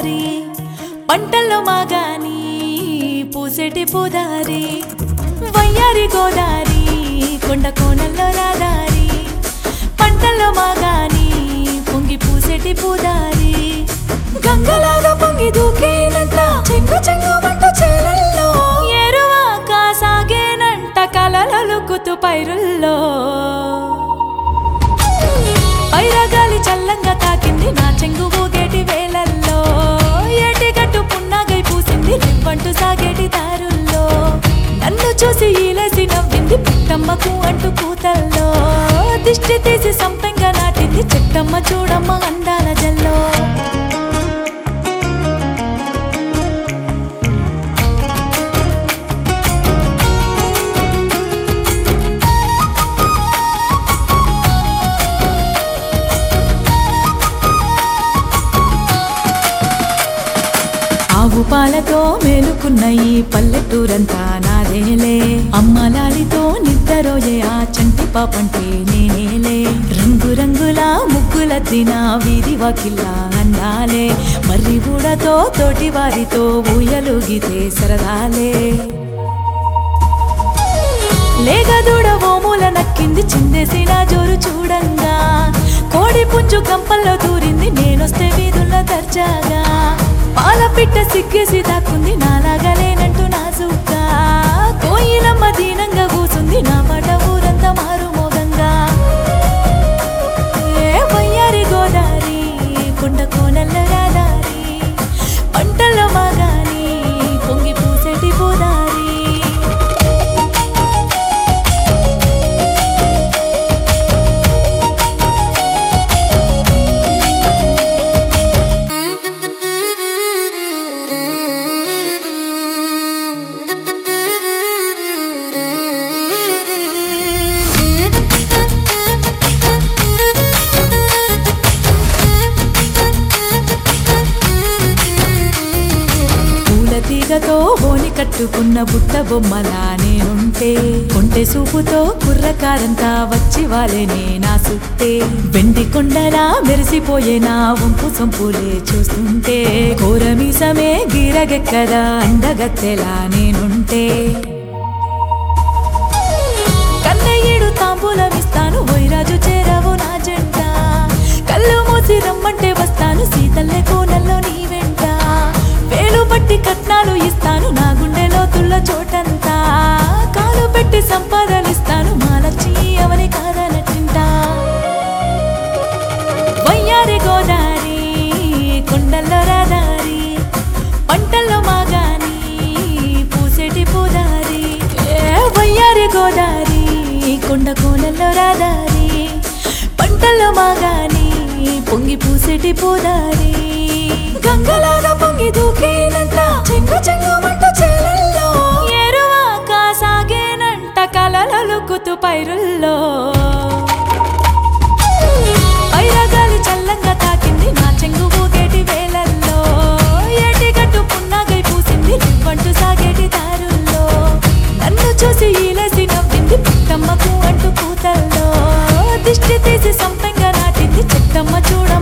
గోదారి పంటల్లో మాగాని పూసెటి పూదారి వయ్యారి గోదారి కొండ కోణల్లో రాదారి పంటల్లో మాగాని పొంగి పూసెటి పూదారి గంగలాగా పొంగి దూకేనంట చెంగు చెంగు మంట చేలల్లో ఎరువాక సాగేనంట కలలలుకుతూ పైరుల్లో పైరగాలి చల్లంగా తాకింది నా చెంగు ఊగేటి వేలల్లో ఏటి గట్టు పున్నాగై పూసింది రివ్వంటూ సాగేటి దారుల్లో నన్ను చూసి ఈలేసి నవ్వింది పుట్టమ్మకు అంటూ కూతల్లో దిష్టి తీసి సంపెంగా నాటింది చెట్టమ్మ చూడమ్మ అందాల జల్లో ఆవు పాలతో మేలుకున్న ఈ పల్లెటూరంతా నాదేలే అమ్మలాలితో నిద్రరోయే ఆ చంటి పాపంటే నేనేలే రంగు రంగుల ముగ్గుల తిన వీధి వాకిల్లా అందాలే మర్రి బూడతో తోటి వారితో ఊయలుగితే సరదాలే లేగదూడ ఓమూల నక్కింది చిందేసిన జోరు చూడంగా కోడి పుంజు కంపల్లో దూరింది నేనొస్తే వీధుల్లో దర్జాగా పాల పిట్ట సిగ్గేసి దాక్కుంది నాలాగా లేనంటూ నాజుగ్గా కోయిలమ్మ దీనంగా కూసుంది నా పాట ఊరంతా మారు మోగంగా ఏ వయ్యారి గోదారి కొండ కోనల్ల రాదారి పంటల్లో మాగాని పొంగి పూసేటి పోదారి పూల తీగతో బోని కట్టుకున్న బుట్ట బొమ్మలా నేనుంటే కొంటె సూపుతో కుర్రకారంతా వచ్చి వాలేనే నా సుట్టే వెండి కొండలా మెరిసిపోయే నా వంపు సొంపులే చూస్తుంటే కోరమీసమే గిరగెక్కదా అండగత్తెలా నేనుంటే కన్నయ్యడు తాంబూలమిస్తాను వైరాజు చేరావు నా జంట కళ్ళు మూసి రమ్మంటే వస్తాను సీతల్లే కోనల్లో నీ వెంట వేలు పట్టి కట్నాలు ఇస్తాను నా గుండె లోతుల్లో చోటంతా కాలు పెట్టి సంపాదనిస్తాను మాలచ్చి అవని కాదనటింటా వయ్యారి గోదారి కొండల్లో రాదారి పంటల్లో మాగాని పూసేటి పూదారి ఏ వయ్యారి గోదారి కొండ కోనల్లో రాదారి పంటల్లో మాగాని పొంగి పూసేటి పూదారి గంగలాగా పొంగి దూకేనంట చెంగు చెంగు మంట చేలల్లో ఎరువాక సాగేనంట కలలలుకుతూ పైరుల్లో పైరగాలి చల్లంగా తాకింది నా చెంగు ఊగేటి వేలల్లో ఏటి గట్టు పున్నాగై పూసింది రివ్వంటూ సాగేటి దారుల్లో నన్ను చూసి ఈలేసి నవ్వింది పుట్టమ్మకు అంటూ కూతల్లో దిష్టి తీసి సంపెంగా నాటింది చెట్టమ్మ చూడ